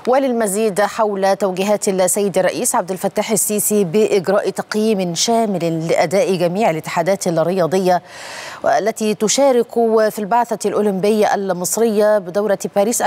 وللمزيد حول توجيهات السيد الرئيس عبد الفتاح السيسي باجراء تقييم شامل لاداء جميع الاتحادات الرياضيه التي تشارك في البعثه الاولمبيه المصريه بدوره باريس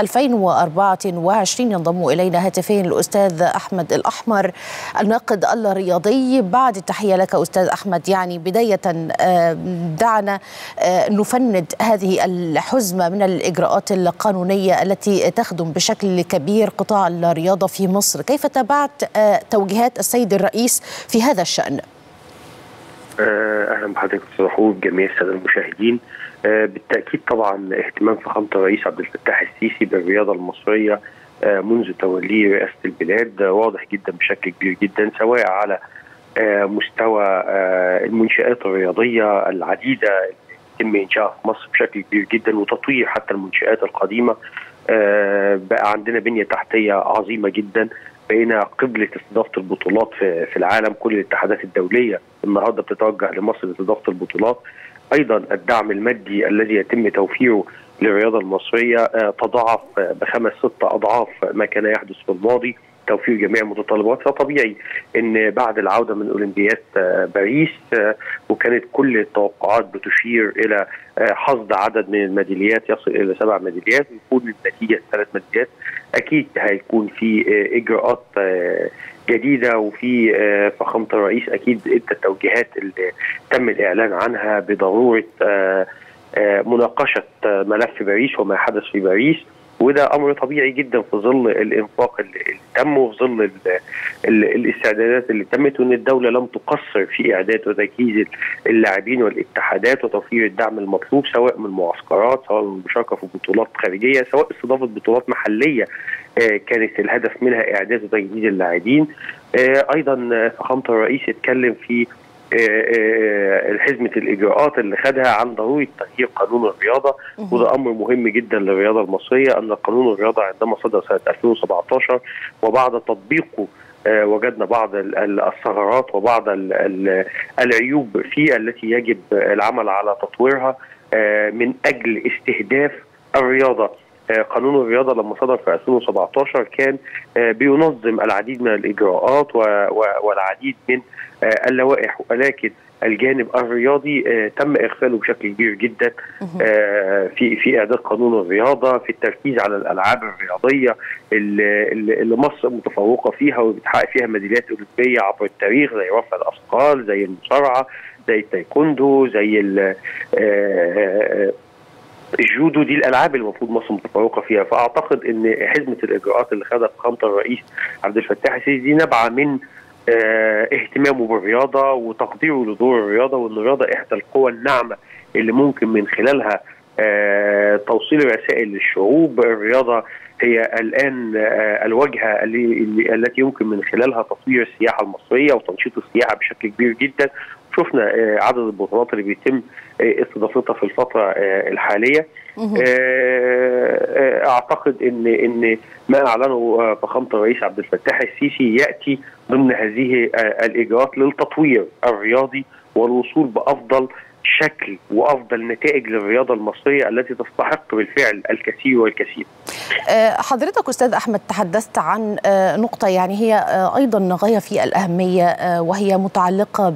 2024 ينضم الينا هاتفين الاستاذ احمد الاحمر الناقد الرياضي بعد التحيه لك استاذ احمد يعني بدايه دعنا نفند هذه الحزمه من الاجراءات القانونيه التي تخدم بشكل كبير قطاع الرياضه في مصر، كيف تابعت توجيهات السيد الرئيس في هذا الشان؟ اهلا بحضرتك استاذ حبوب جميع الساده المشاهدين بالتاكيد طبعا اهتمام فخامه الرئيس عبد الفتاح السيسي بالرياضه المصريه منذ توليه رئاسه البلاد واضح جدا بشكل كبير جدا سواء على مستوى المنشات الرياضيه العديده يتم انشائها في مصر بشكل كبير جدا وتطوير حتى المنشات القديمه بقى عندنا بنيه تحتيه عظيمه جدا بقينا قبله استضافه البطولات في العالم كل الاتحادات الدوليه النهارده بتتوجه لمصر لاستضافه البطولات ايضا الدعم المادي الذي يتم توفيره للرياضه المصريه تضاعف بخمس ست اضعاف ما كان يحدث في الماضي توفير جميع المتطلبات فطبيعي ان بعد العوده من اولمبياد باريس وكانت كل التوقعات بتشير الى حصد عدد من الميداليات يصل الى سبع ميداليات ويكون النتيجه ثلاث ميداليات اكيد هيكون في اجراءات جديده وفي فخامه الرئيس اكيد ادى التوجيهات اللي تم الاعلان عنها بضروره مناقشه ملف باريس وما حدث في باريس وده امر طبيعي جدا في ظل الانفاق اللي تم وفي ظل ال ال الاستعدادات اللي تمت وان الدوله لم تقصر في اعداد وتجهيز اللاعبين والاتحادات وتوفير الدعم المطلوب سواء من معسكرات سواء من المشاركه في بطولات خارجيه سواء استضافه بطولات محليه كانت الهدف منها اعداد وتجهيز اللاعبين ايضا فخامه الرئيس اتكلم في حزمه الاجراءات اللي خدها عن ضروره تغيير قانون الرياضه وده امر مهم جدا للرياضه المصريه ان قانون الرياضه عندما صدر سنه 2017 وبعد تطبيقه وجدنا بعض الثغرات وبعض العيوب فيه التي يجب العمل على تطويرها من اجل استهداف الرياضه قانون الرياضه لما صدر في 2017 كان بينظم العديد من الاجراءات والعديد من اللوائح ولكن الجانب الرياضي تم اغفاله بشكل كبير جدا في في اعداد قانون الرياضه في التركيز على الالعاب الرياضيه اللي, اللي مصر متفوقه فيها وبتحقق فيها ميداليات اولمبيه عبر التاريخ زي رفع الاثقال زي المصارعه زي التايكوندو زي الجودو دي الالعاب اللي المفروض مصر متفوقه فيها فاعتقد ان حزمه الاجراءات اللي خدها فخامه الرئيس عبد الفتاح السيسي دي نابعه من اه اهتمامه بالرياضه وتقديره لدور الرياضه وان الرياضه احدى القوى الناعمه اللي ممكن من خلالها اه توصيل رسائل للشعوب الرياضه هي الان اه الواجهه اللي التي يمكن من خلالها تطوير السياحه المصريه وتنشيط السياحه بشكل كبير جدا شفنا عدد البطولات اللي بيتم استضافتها في الفتره الحاليه اعتقد ان ان ما اعلنه فخامه الرئيس عبد الفتاح السيسي ياتي ضمن هذه الاجراءات للتطوير الرياضي والوصول بافضل شكل وافضل نتائج للرياضه المصريه التي تستحق بالفعل الكثير والكثير. حضرتك استاذ احمد تحدثت عن نقطه يعني هي ايضا غايه في الاهميه وهي متعلقه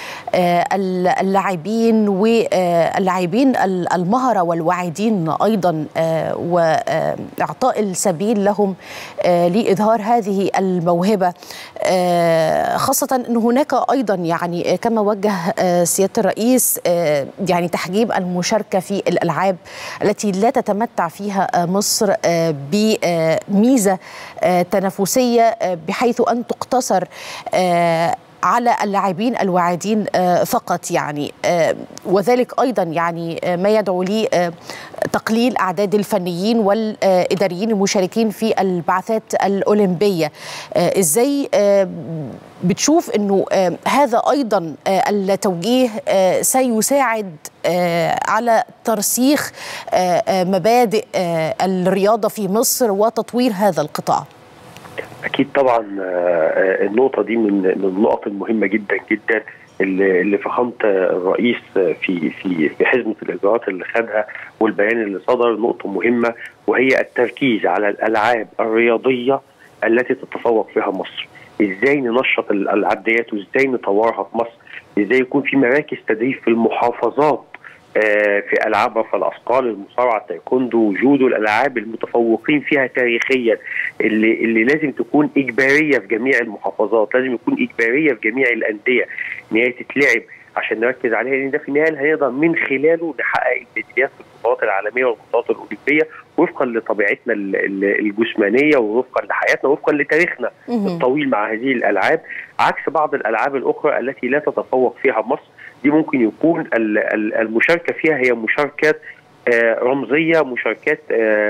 باللاعبين واللاعبين المهره والواعدين ايضا واعطاء السبيل لهم لاظهار هذه الموهبه خاصه ان هناك ايضا يعني كما وجه سياده الرئيس يعني تحجيب المشاركه في الالعاب التي لا تتمتع فيها مصر بميزه تنافسيه بحيث ان تقتصر على اللاعبين الواعدين فقط يعني وذلك ايضا يعني ما يدعو لي تقليل اعداد الفنيين والاداريين المشاركين في البعثات الاولمبيه ازاي بتشوف انه هذا ايضا التوجيه سيساعد على ترسيخ مبادئ الرياضه في مصر وتطوير هذا القطاع اكيد طبعا النقطه دي من من النقط المهمه جدا جدا اللي اللي فخامه الرئيس في في في حزمه الاجراءات اللي خدها والبيان اللي صدر نقطه مهمه وهي التركيز على الالعاب الرياضيه التي تتفوق فيها مصر. ازاي ننشط الالعاب ديت وازاي نطورها في مصر؟ ازاي يكون في مراكز تدريب في المحافظات في العاب رفع الاثقال المصارعه التايكوندو جودو الالعاب المتفوقين فيها تاريخيا اللي اللي لازم تكون اجباريه في جميع المحافظات لازم يكون اجباريه في جميع الانديه ان هي تتلعب عشان نركز عليها لان ده في النهايه هنقدر من خلاله نحقق الميداليات في البطولات العالميه والبطولات الاولمبيه وفقا لطبيعتنا الجسمانيه ووفقا لحياتنا وفقا لتاريخنا الطويل مع هذه الالعاب عكس بعض الالعاب الاخرى التي لا تتفوق فيها مصر دي ممكن يكون المشاركه فيها هي مشاركات رمزيه مشاركات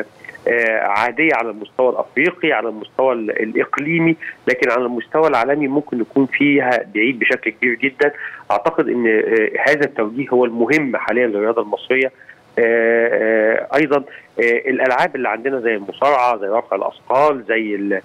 عاديه على المستوى الافريقي على المستوى الاقليمي لكن على المستوى العالمي ممكن يكون فيها بعيد بشكل كبير جدا اعتقد ان هذا التوجيه هو المهم حاليا للرياضه المصريه ايضا الالعاب اللي عندنا زي المصارعه زي رفع الاثقال زي ال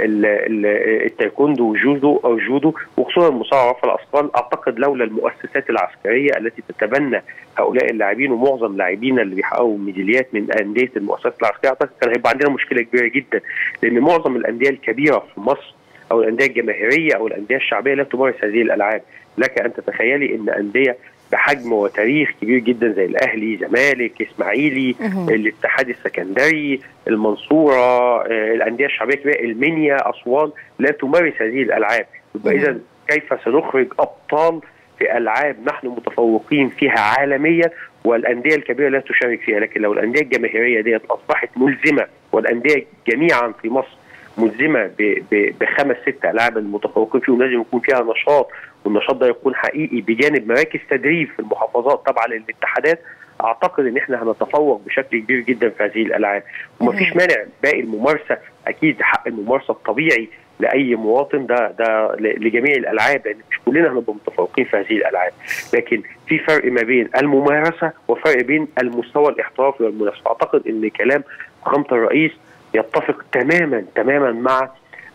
التايكوندو وجودو او جودو وخصوصا المصارعه ورفع الاثقال اعتقد لولا المؤسسات العسكريه التي تتبنى هؤلاء اللاعبين ومعظم لاعبينا اللي بيحققوا ميداليات من انديه المؤسسات العسكريه اعتقد كان هيبقى عندنا مشكله كبيره جدا لان معظم الانديه الكبيره في مصر او الانديه الجماهيريه او الانديه الشعبيه لا تمارس هذه الالعاب لك ان تتخيلي ان انديه بحجم وتاريخ كبير جدا زي الاهلي زمالك اسماعيلي الاتحاد السكندري المنصوره الانديه الشعبيه الكبيره المنيا اسوان لا تمارس هذه الالعاب يبقى اذا كيف سنخرج ابطال في العاب نحن متفوقين فيها عالميا والانديه الكبيره لا تشارك فيها لكن لو الانديه الجماهيريه ديت اصبحت ملزمه والانديه جميعا في مصر ملزمه بخمس ست العاب المتفوقين فيهم لازم يكون فيها نشاط والنشاط ده يكون حقيقي بجانب مراكز تدريب في المحافظات طبعا للاتحادات اعتقد ان احنا هنتفوق بشكل كبير جدا في هذه الالعاب ومفيش مانع باقي الممارسه اكيد حق الممارسه الطبيعي لاي مواطن ده ده لجميع الالعاب لان مش كلنا هنبقى متفوقين في هذه الالعاب لكن في فرق ما بين الممارسه وفرق بين المستوى الاحترافي والمنافسه اعتقد ان كلام فخامه الرئيس يتفق تماما تماما مع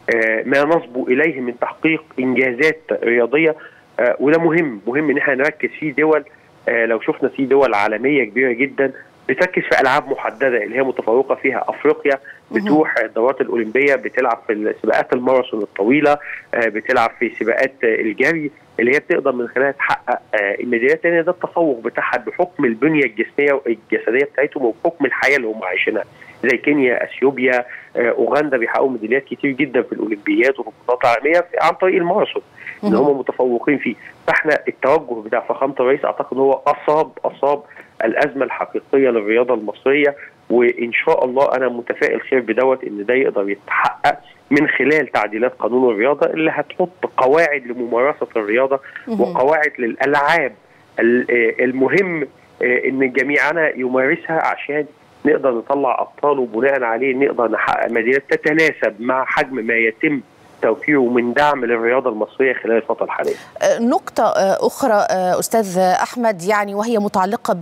ما نصبو اليه من تحقيق انجازات رياضيه وده مهم مهم ان احنا نركز في دول لو شفنا في دول عالميه كبيره جدا بتركز في العاب محدده اللي هي متفوقه فيها افريقيا بتروح الدورات الاولمبيه بتلعب في سباقات الماراثون الطويله بتلعب في سباقات الجري اللي هي بتقدر من خلالها تحقق الميداليات لان ده التفوق بتاعها بحكم البنيه الجسميه والجسديه بتاعتهم وبحكم الحياه اللي هم عايشينها زي كينيا اثيوبيا اوغندا بيحققوا ميداليات كتير جدا في الاولمبيات وفي البطولات العالميه عن طريق الماراثون ان هم متفوقين فيه فاحنا التوجه بتاع فخامه الرئيس اعتقد هو اصاب اصاب الازمه الحقيقيه للرياضه المصريه وان شاء الله انا متفائل خير بدوت ان ده يقدر يتحقق من خلال تعديلات قانون الرياضه اللي هتحط قواعد لممارسه الرياضه وقواعد للالعاب المهم ان جميعنا يمارسها عشان نقدر نطلع ابطال وبناء عليه نقدر نحقق ميداليات تتناسب مع حجم ما يتم توفيره من دعم للرياضة المصرية خلال الفترة الحالية نقطة أخرى أستاذ أحمد يعني وهي متعلقة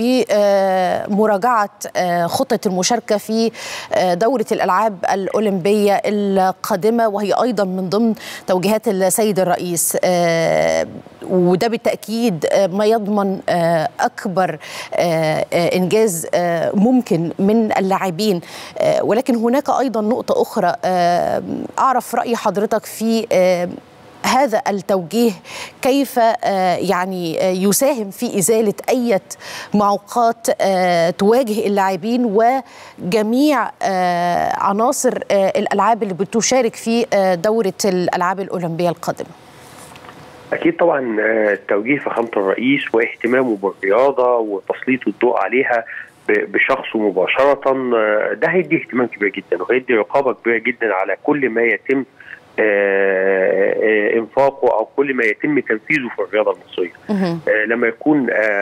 بمراجعة خطة المشاركة في دورة الألعاب الأولمبية القادمة وهي أيضا من ضمن توجيهات السيد الرئيس وده بالتأكيد ما يضمن أكبر إنجاز ممكن من اللاعبين ولكن هناك أيضا نقطة أخرى أعرف رأي حضرتك في هذا التوجيه كيف يعني يساهم في إزالة أي معوقات تواجه اللاعبين وجميع عناصر الألعاب اللي بتشارك في دورة الألعاب الأولمبية القادمة أكيد طبعا توجيه فخامة الرئيس واهتمامه بالرياضة وتسليط الضوء عليها بشخصه مباشرة ده هيدي اهتمام كبير جدا وهيدي رقابة كبيرة جدا على كل ما يتم انفاقه او كل ما يتم تنفيذه في الرياضه المصريه. لما يكون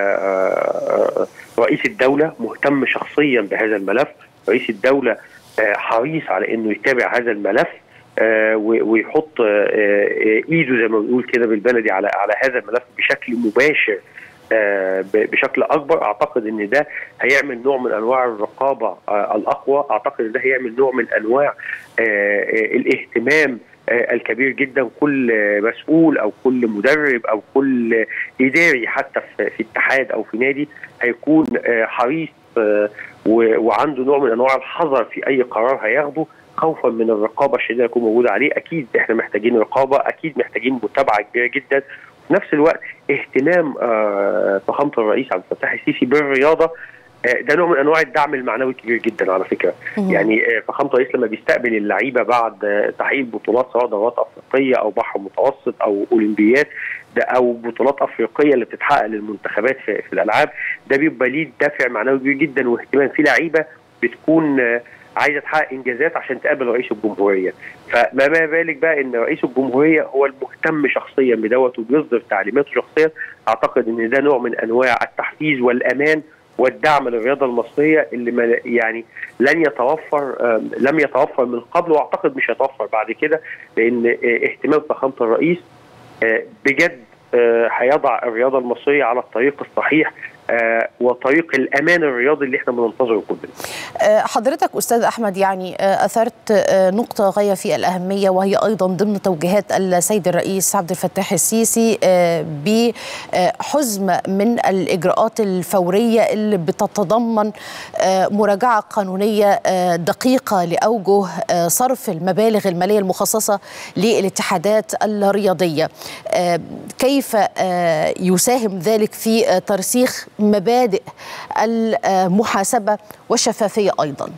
رئيس الدوله مهتم شخصيا بهذا الملف، رئيس الدوله حريص على انه يتابع هذا الملف ويحط ايده زي ما بنقول كده بالبلدي على على هذا الملف بشكل مباشر بشكل اكبر اعتقد ان ده هيعمل نوع من انواع الرقابه الاقوى اعتقد ان ده هيعمل نوع من انواع الاهتمام الكبير جدا كل مسؤول او كل مدرب او كل اداري حتى في اتحاد او في نادي هيكون حريص وعنده نوع من انواع الحذر في اي قرار هياخده خوفا من الرقابه الشديده اللي تكون موجوده عليه اكيد احنا محتاجين رقابه اكيد محتاجين متابعه كبيره جدا في نفس الوقت اهتمام فخامه الرئيس عبد الفتاح السيسي بالرياضه ده نوع من انواع الدعم المعنوي الكبير جدا على فكره مم. يعني فخامه الرئيس لما بيستقبل اللعيبه بعد تحقيق بطولات سواء دورات افريقيه او بحر متوسط او اولمبيات ده او بطولات افريقيه اللي بتتحقق للمنتخبات في, في الالعاب ده بيبقى ليه دافع معنوي كبير جدا واهتمام في لعيبه بتكون عايزه تحقق انجازات عشان تقابل رئيس الجمهوريه فما بالك بقى ان رئيس الجمهوريه هو المهتم شخصيا بدوت وبيصدر تعليماته شخصيا اعتقد ان ده نوع من انواع التحفيز والامان والدعم للرياضه المصريه اللي يعني لن يتوفر لم يتوفر من قبل واعتقد مش هيتوفر بعد كده لان اهتمام فخامه الرئيس بجد هيضع الرياضه المصريه على الطريق الصحيح آه وطريق الامان الرياضي اللي احنا بننتظره كلنا. آه حضرتك استاذ احمد يعني آه اثرت نقطه غايه في الاهميه وهي ايضا ضمن توجيهات السيد الرئيس عبد الفتاح السيسي بحزم من الاجراءات الفوريه اللي بتتضمن مراجعه قانونيه دقيقه لاوجه صرف المبالغ الماليه المخصصه للاتحادات الرياضيه. كيف يساهم ذلك في ترسيخ مبادئ المحاسبه والشفافيه ايضا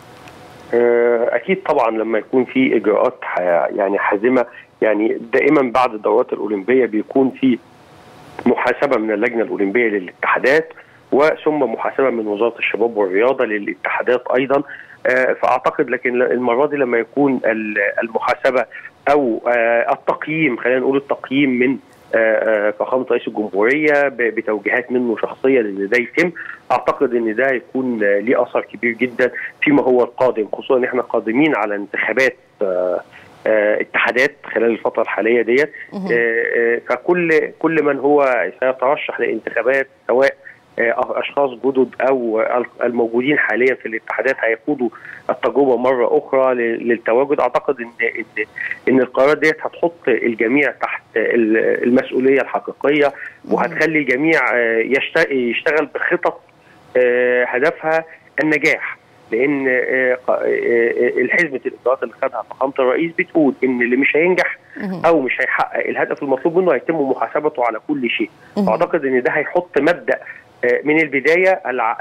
اكيد طبعا لما يكون في اجراءات يعني حازمه يعني دائما بعد الدورات الاولمبيه بيكون في محاسبه من اللجنه الاولمبيه للاتحادات وثم محاسبه من وزاره الشباب والرياضه للاتحادات ايضا فاعتقد لكن المره دي لما يكون المحاسبه او التقييم خلينا نقول التقييم من فخامه رئيس الجمهوريه بتوجيهات منه شخصيا ان ده يتم اعتقد ان ده هيكون ليه اثر كبير جدا فيما هو القادم خصوصا ان احنا قادمين على انتخابات اتحادات خلال الفتره الحاليه ديت فكل كل من هو سيترشح لانتخابات سواء اشخاص جدد او الموجودين حاليا في الاتحادات هيخوضوا التجربه مره اخرى للتواجد اعتقد ان ان ان القرارات ديت هتحط الجميع تحت المسؤوليه الحقيقيه وهتخلي الجميع يشتغل بخطط هدفها النجاح لان الحزمه الاجراءات اللي خدها فخامه الرئيس بتقول ان اللي مش هينجح او مش هيحقق الهدف المطلوب منه هيتم محاسبته على كل شيء اعتقد ان ده هيحط مبدا من البدايه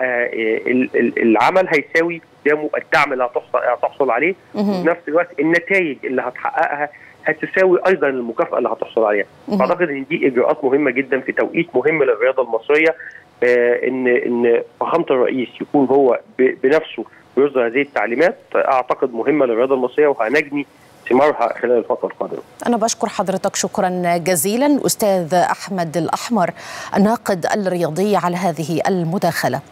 العمل هيساوي قدامه الدعم اللي هتحصل عليه وفي نفس الوقت النتائج اللي هتحققها هتساوي ايضا المكافاه اللي هتحصل عليها اعتقد ان دي اجراءات مهمه جدا في توقيت مهم للرياضه المصريه ان ان فخامه الرئيس يكون هو بنفسه ويصدر هذه التعليمات اعتقد مهمه للرياضه المصريه وهنجني ثمارها خلال الفتره القادمه. انا بشكر حضرتك شكرا جزيلا استاذ احمد الاحمر الناقد الرياضي على هذه المداخله.